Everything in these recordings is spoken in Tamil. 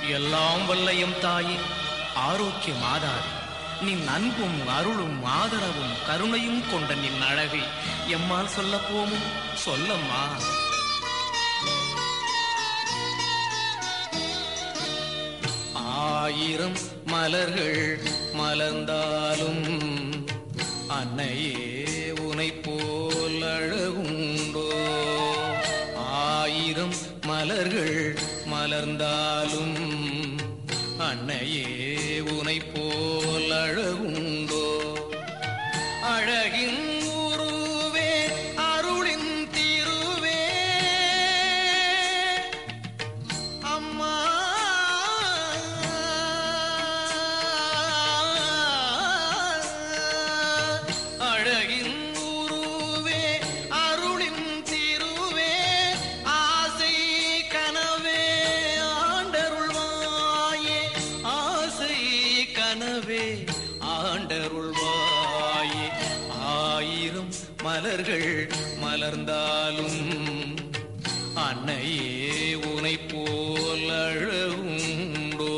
எல்லாம் வல்லையும் தாயே ஆரோக்கிய மாதாவே நின் அன்பும் அருளும் ஆதரவும் கருணையும் கொண்ட நின் அழகை எம்மால் சொல்ல போமும் சொல்லம்மா ஆயிரம் மலர்கள் மலர்ந்தாலும் அன்னையே உனை போல் அழகுண்டோ ஆயிரம் மலர்கள் மலர்ந்தாலும் அன்னையே உனை போல் அழகுண்டோ அழகின் உருவே அருளின் திருவே அம்மா அழகின் உருவே அருளின் திருவே ஆசை கனவே ஆண்டருள்வாயே ஆசை கனவே ஆண்டருள்வாயே ஆயிரம் மலர்கள் மலர்ந்தாலும் அன்னையே உனை போல் அழகுண்டோ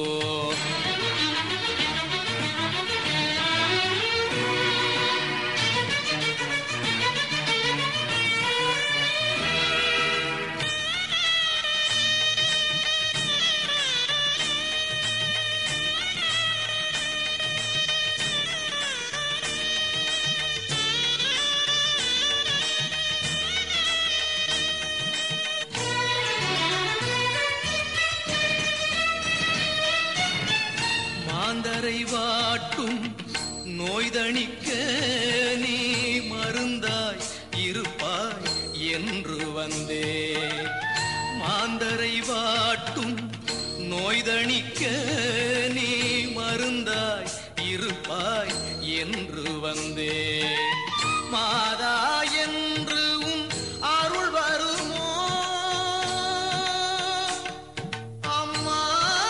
மாந்தரை வாட்டும் நோய்தணிக்க நீ மருந்தாய் இருப்பாய் என்று வந்தே மாந்தரை வாட்டும் நோய்தணிக்க நீ மருந்தாய் இருப்பாய் என்று வந்தே மாதா என்று உன் அருள் வருமோ அம்மா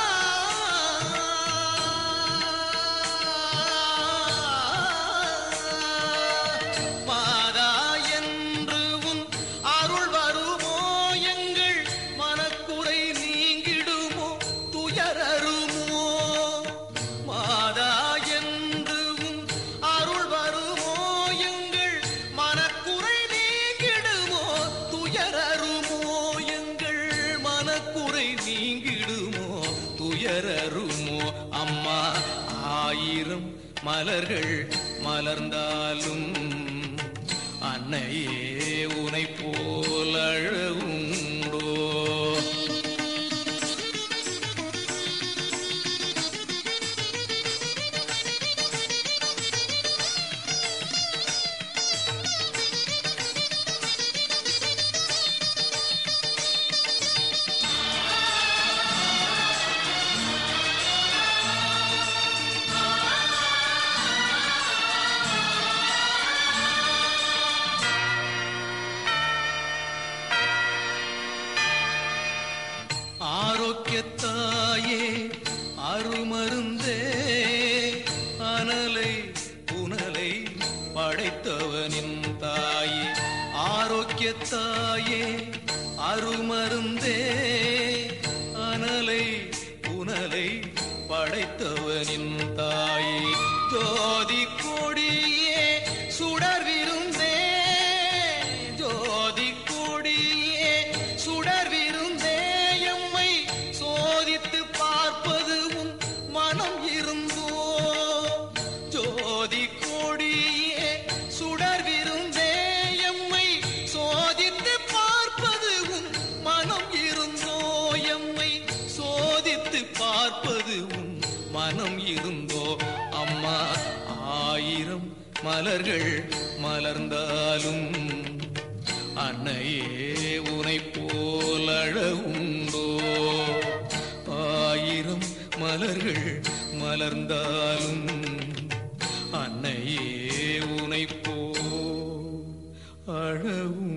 மாதா என்று உன் அருள் வருமோ எங்கள் மனக்குறை நீங்கிடுமோ துயரருமோ மாதா என்று உன் அருள் வருமோ எங்கள் மனக்குறை நீங்கிடுமோ துயரருமோ எங்கள் மனக்குறை நீங்கிடுமோ துயரருமோ அம்மா ஆயிரம் மலர்கள் மலர்ந்தாலும் அன்னையே உனை போல் அழகுண்டோ ஆரோக்கியத்தாயே அருமருந்தே அனலை புனலை படைத்தவனின் தாயே ஆரோக்கியத்தாயே அருமருந்தே அனலை புனலை படைத்தவனின் தாயே ஜோதி கொடியே சுடர் விருந்தே ஜோதி கொடியே சுடர் விருந்தே எம்மை சோதித்து பார்ப்பது உன் மனம் இருந்தோ ஜோதி கொடியே சுடர் விருந்தே எம்மை சோதித்து பார்ப்பது உன் மனம் இருந்தோ எம்மை சோதித்து பார்ப்பது உன் மனம் இருந்தோ அம்மா ஆயிரம் மலர்கள் மலர்ந்தாலும் அன்னையே உனை போல் அழகுண்டோ ஆயிரம் மலர்கள் மலர்ந்தாலும் அன்னையே உனை போல் அழகும்